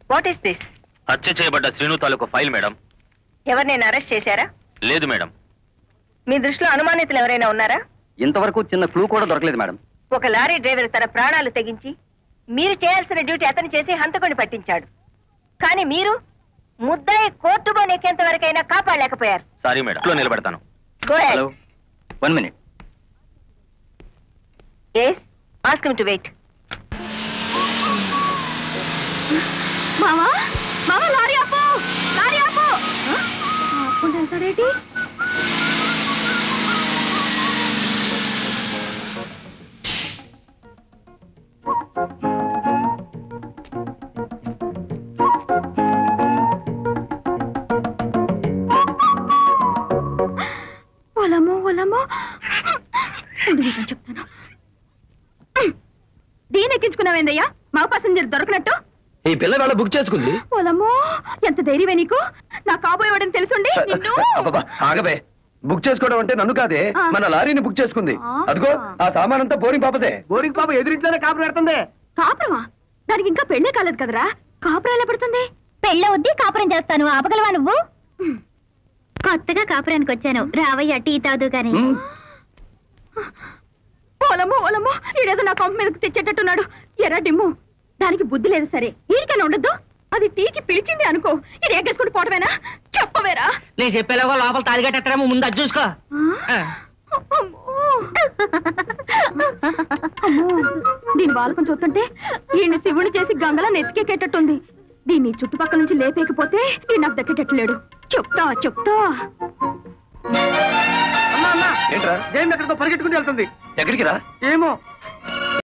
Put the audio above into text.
What is this హత్య చేయబడ్డ శ్రీను తాలూకు ఫైల్ మేడం ఎవరినైనా అరెస్ట్ చేశారా లేదు మేడం మీ దృష్టిలో అనుమానితులు ఎవరైనా ఉన్నారా ఇంతవరకు చిన్న క్లూ కూడా దొరకలేదు మేడం ఒక లారీ డ్రైవర్ తన ప్రాణాలు తెగించి మీరు చేయాల్సిన డ్యూటీ అతను చేసి హంతకుని పట్టించాడు కానీ మీరు ముద్దాయి కోర్టు బోనెక్కేంత వరకైనా కాపాడలేకపోయారు సారీ మేడం లో నిలబెడతాను Go ahead. Hello one minute Yes, ask him to wait. మావా మావా లారీ ఆపు లారీ ఆపు ఆపుకుంటూ వెళ్తాడేంటి ఒలమో ఒలమో ఉండు నీకు చెప్తాను దీని ఎక్కించుకున్నావేందయ్యా మా పాసెంజర్ దొరకనట్టు ఈ పిల్ల వేళ బుక్ చేసుకుంది పొలమో ఎంత ధైర్యమే నీకు నా కాబోయేవాడని తెలుసుండి నిన్ను అబ్బబ్బా, ఆగబే బుక్ చేసుకోవడం అంటే నన్ను కాదే ఆ. మన లారీని బుక్ చేసుకుంది ఆ. అదిగో ఆ సామాన్ అంతా బోరింగ్ పాపదే బోరింగ్ పాప ఎదురింట్లోనే కాపు పెడుతుంది కాపురమా దానికి ఇంకా పెళ్ళే కాలేదు కదరా కాపురం ఎలా పడుతుంది పెళ్ళవద్ది కాపురం చేస్తాను ఆపగలవా నువ్వు కొత్తగా కాపురానికి వచ్చాను రావయ్య టీ తాదు గాని పొలమో పొలమో ఈడేదో నా కొంప మీదకి తెచ్చేటట్టున్నాడు ఎర్ర డిమ్ము దానికి బుద్ధి లేదు సరే ఈడికైనా ఉండద్దు అది టీకి పిలిచింది అనుకో ఇది ఎగ్గేసుకుని పోవటమేనా చెప్పవేరా నేను చెప్పేలాగా లోపల తాలిగట్టేమో ముందు అది చూసుకో ఆ? అమ్మో. అమ్మో దీని బాలకం చూస్తుంటే ఈయన శివుని చేసి గంగలా నెత్తికెక్కేటట్టుంది దీన్ని చుట్టుపక్కల నుంచి లేపేకపోతే ఈ నాకు దక్కేటట్టు లేడు చెప్తా చెప్తా ఏంట్రా జైన్ ఎక్కడికో పరిగెట్టుకుని వెళ్తుంది ఎక్కడికి రా ఏమో